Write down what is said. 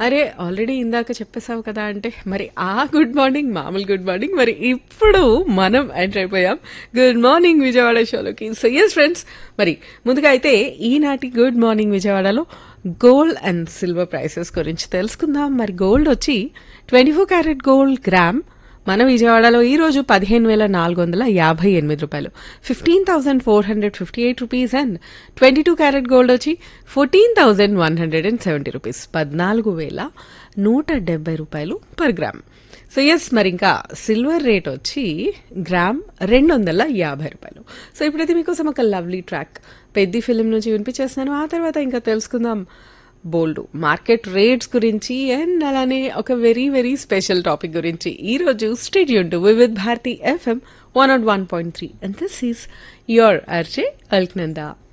అరే ఆల్రెడీ ఇందాక చెప్పేశావు కదా అంటే మరి ఆ గుడ్ మార్నింగ్ మామూలు గుడ్ మార్నింగ్ మరి ఇప్పుడు మనం ఎంటర్ అయిపోయాం గుడ్ మార్నింగ్ విజయవాడ షోలోకి సో ఎస్ ఫ్రెండ్స్ మరి ముందుగా అయితే ఈనాటి గుడ్ మార్నింగ్ విజయవాడలో గోల్డ్ అండ్ సిల్వర్ ప్రైసెస్ గురించి తెలుసుకుందాం మరి గోల్డ్ వచ్చి twenty four carat gold gram మన విజయవాడలో ఈ రోజు పదిహేను వేల నాలుగు వందల యాభై ఎనిమిది రూపాయలు fifteen thousand four hundred fifty eight rupees and twenty two carat gold వచ్చి fourteen thousand one hundred and seventy rupees పద్నాలుగు వేల నూట డెబ్బై రూపాయలు పర్ గ్రామ్ సో ఎస్ మరి ఇంకా సిల్వర్ రేట్ వచ్చి గ్రామ్ రెండు వందల యాభై రూపాయలు సో ఇప్పుడైతే మీకోసం ఒక లవ్లీ ట్రాక్ పెద్ద ఫిలిం నుంచి వినిపించేస్తాను ఆ తర్వాత ఇంకా తెలుసుకుందాం బోల్డ్ మార్కెట్ రేట్స్ గురించి అండ్ అలానే ఒక వెరీ వెరీ స్పెషల్ టాపిక్ గురించి ఈ రోజు stay tuned to Vividh Bharati FM one nought one point three and this is your RJ Alaknanda